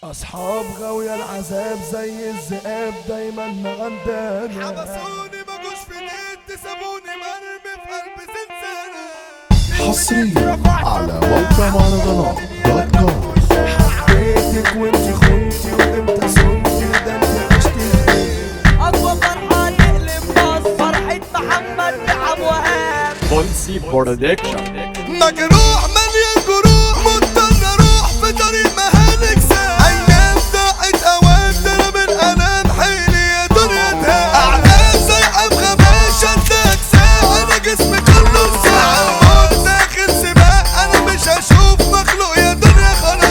أصحاب غاوية العذاب زي الذئاب دايما مغندانة حبسوني ما جوش في اليد سابوني مرمي في قلب زنزانة حصريا على موقع مهرجانات دوت كوم حبيتك وانت خنتي وامتى صنتي ده انت عشتي اقوى فرحة تقلب باص فرحة محمد لعب وهاب بولسي برودكشن مجروح مليان جروح مضطر اروح في طريق مهالك ساعة ايام ضاعت اوام ده انا من انام حيلي يا دنيا تهاب اعلام سايقة بغباشة اداك ساعة انا جسمي كله ساعة الموت داخل سباق انا مش هشوف مخلوق يا دنيا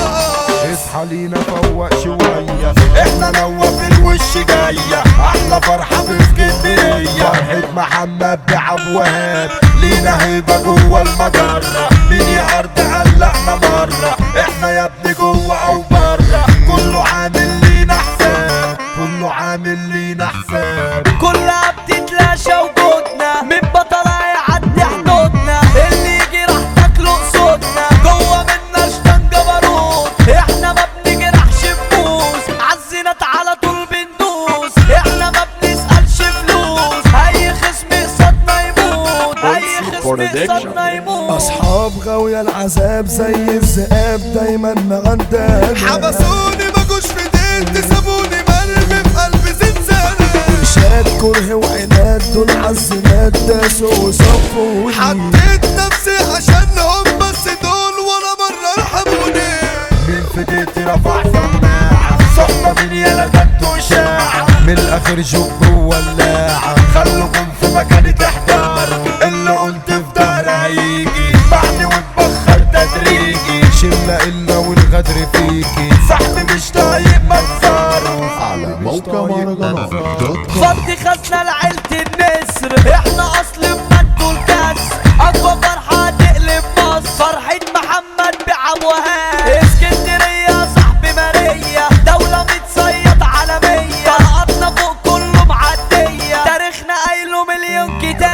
خلاص اصحى لينا فوق شوية احنا نوى في الوش جاية احلى فرحة في اسكندرية فرحة محمد بعب وهاب لينا هيبة جوه المجرة مين يا أرض علقنا مرة احنا يا ابني جوه أو برا كله عامل لينا حساب كله عامل لينا حساب كلها بتتلاشى وجودنا من بطلة يعدي حدودنا اللي يجي راح تاكله قصودنا جوه منا شتان جبروت احنا ما بنجرحش بفوز عالزينات على طول بندوس احنا ما بنسألش فلوس اي خصم يقصدنا يموت اي Bonsi خصم Production. يقصدنا يموت أصحاب غاوية العذاب زي الذئاب دايما مغندانة حبسوني ما جوش في ديت سابوني مرمي في قلب زنزانة شاد كره وعناد دول عالزناد داسوا وصفوني حطيت نفسي عشانهم بس دول ولا مرة رحموني من فديتي رفع سماعة صحبة من يلا جت وشاعة من الآخر شوف جوه اللاعة خلوكم في مكاني تحتار اللي قلت في دار هيجي بعدي واتبخر تدريجي شلة إلا والغدر فيكي صاحبي مش طايق منظره على موقع مهرجانات دوت كوم فضي خزنة لعيلة النسر احنا اصل بمد الكسر اقوى فرحة تقلب مصر فرحة محمد بعب وهاب اسكندرية صاحبي ماريا دولة متصيد عالمية طلقاتنا فوق كله معدية تاريخنا قايله مليون كتاب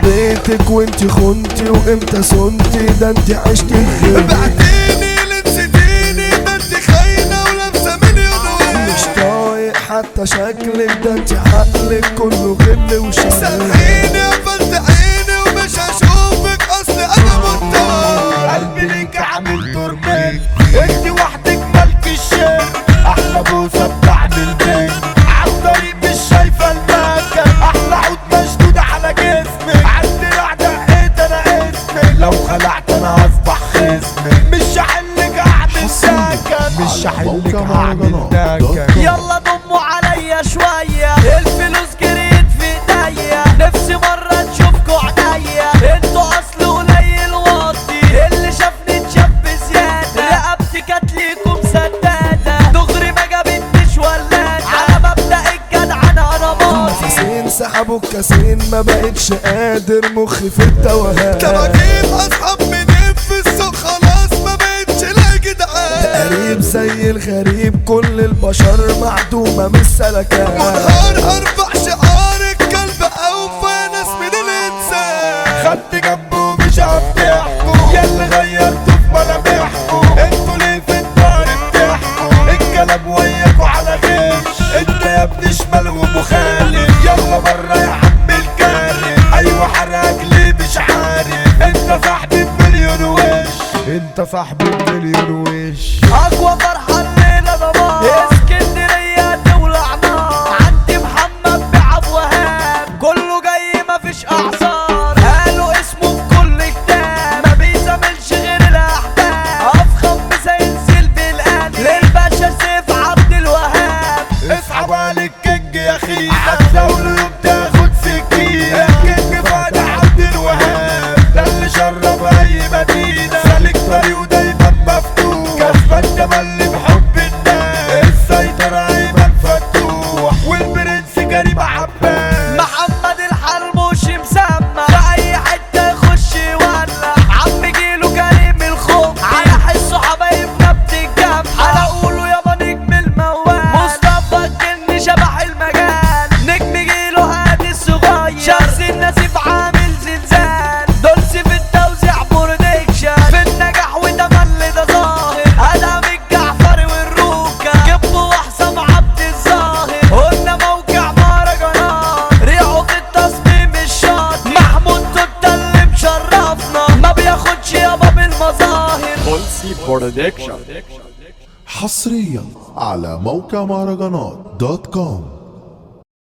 حبيتك وانت خنتي وامتى صنتي ده انت عشتي الخير بعتيني لنسيتيني ده انت خاينة ولابسة مليون مش وش طايق حتى شكلك ده انت عقلك كله غل وشر سامحيني قفلت عيني ومش هشوفك اصل انا مضطر قلبي ليك عامل ترميك انت وحدك ملك الشيء احلى بوسه بتعمل بيك عالطريق مش شايفه المكان احلى عود مشدود على جسمك عندي رعده ايه انا اسمك لو خلعت انا هصبح خصمك مش هحلك اعمل سكن مش هحلك اعمل سكن يلا ضموا عليا شوية الفلوس جريت في ايديا نفسي مرة تشوفكوا عينيا انتوا اصل قليل واطي اللي شافني اتشاف بزيادة رقبتي كانت ليكم سدادة دغري ما جابتنيش ولادة على مبدأ الجدع انا انا ماضي نفسين سحبوا الكاسين ما بقتش قادر مخي في التوهان تراجيب اصحاب منين في السوق خلاص ما بقتش لا جدعان قريب زي الغريب كل البشر معدومة من السلكان منهار ارفع شعار الكلب اوفى ناس من الانسان خدت جنبه مش هتحكوا يا اللي غيرتوا في ملامحكوا انتوا ليه في الدار بتحكوا الكلام وياكوا على غش انت يا ابني شمال ومخالف يلا بره يا عم الكارف ايوه حرق ليه مش عارف انت صاحبي بمليون وش انت صاحبي بمليون وش اقوى فرحة الليلة ضمان اسكندرية تولع نار عندي محمد بعب وهاب كله جاي مفيش اعذار قالوا اسمه في كل كتاب ما بيزاملش غير الاحباب افخم مسينزل بالقلب للباشا سيف عبد الوهاب اسحب على الكينج يا اخي هتزاوله يوم تاخد سكين الكينج فادي عبد الوهاب ده اللي شرب اي مدينه سالك طريقه دايما مفتوح برودكشن حصريا على موقع مهرجانات دوت كوم